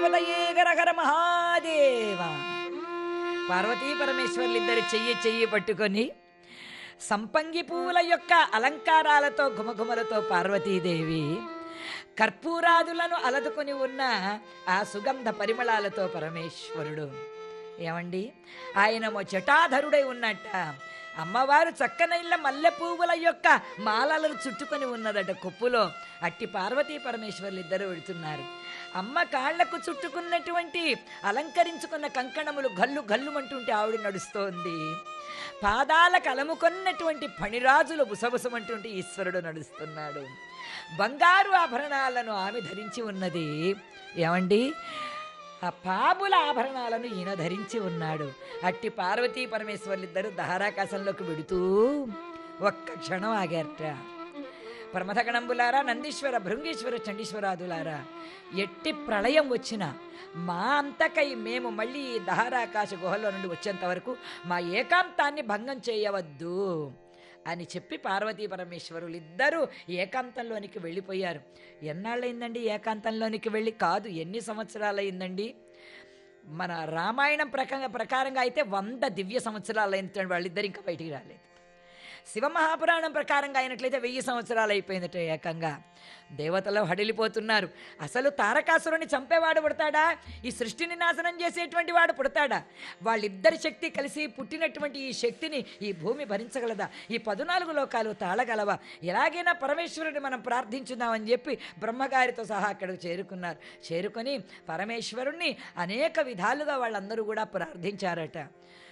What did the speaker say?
ఉదయేగరహర మహాదేవ పార్వతీ పరమేశ్వర్లిద్దరు చెయ్యి చెయ్యి పట్టుకొని సంపంగి పువ్వుల యొక్క అలంకారాలతో గుమగుమలతో పార్వతీదేవి కర్పూరాదులను అలదుకొని ఉన్న ఆ సుగంధ పరిమళాలతో పరమేశ్వరుడు ఏమండి ఆయన మొ జటాధరుడై ఉన్నట్ట అమ్మవారు చక్కనైళ్ళ మల్లె పువ్వుల యొక్క మాలలను చుట్టుకొని ఉన్నదట కొప్పులో అట్టి పార్వతీ పరమేశ్వర్లు ఇద్దరు వెళుతున్నారు అమ్మ కాళ్లకు చుట్టుకున్నటువంటి అలంకరించుకున్న కంకణములు గల్లు గల్లుమంటుంటే ఆవిడ నడుస్తోంది పాదాలకు అలముకొన్నటువంటి ఫణిరాజులు బుసబుసమంటుంటే ఈశ్వరుడు నడుస్తున్నాడు బంగారు ఆభరణాలను ఆమె ధరించి ఉన్నది ఏమండి ఆ పాముల ఆభరణాలను ఈయన ధరించి ఉన్నాడు అట్టి పార్వతీ పరమేశ్వర్లిద్దరూ దహారాకాశంలోకి వెడుతూ ఒక్క క్షణం ఆగారట ప్రమథగణంబులారా నందీశ్వర భృంగీశ్వర చండీశ్వరాదులారా ఎట్టి ప్రళయం వచ్చినా మా అంతకై మేము మళ్ళీ ఈ దహారాకాశ గుహలో నుండి వచ్చేంత వరకు మా ఏకాంతాన్ని భంగం చేయవద్దు అని చెప్పి పార్వతీ పరమేశ్వరులు ఇద్దరూ ఏకాంతంలోనికి వెళ్ళిపోయారు ఎన్నాళ్ళయిందండి ఏకాంతంలోనికి వెళ్ళి కాదు ఎన్ని సంవత్సరాలైందండి మన రామాయణం ప్రకారంగా ప్రకారంగా అయితే వంద దివ్య సంవత్సరాలు అయిన వాళ్ళిద్దరు ఇంకా బయటికి రాలేదు శివమహాపురాణం ప్రకారంగా అయినట్లయితే వెయ్యి సంవత్సరాలు అయిపోయిందట ఏకంగా దేవతలు హడిలిపోతున్నారు అసలు తారకాసురుని చంపేవాడు పుడతాడా ఈ సృష్టిని నాశనం చేసేటువంటి వాడు పుడతాడా వాళ్ళిద్దరి శక్తి కలిసి పుట్టినటువంటి ఈ శక్తిని ఈ భూమి భరించగలదా ఈ పదునాలుగు లోకాలు తాళగలవా ఎలాగైనా పరమేశ్వరుని మనం ప్రార్థించుదామని చెప్పి బ్రహ్మగారితో సహా అక్కడికి చేరుకున్నారు చేరుకొని పరమేశ్వరుణ్ణి అనేక విధాలుగా వాళ్ళందరూ కూడా ప్రార్థించారట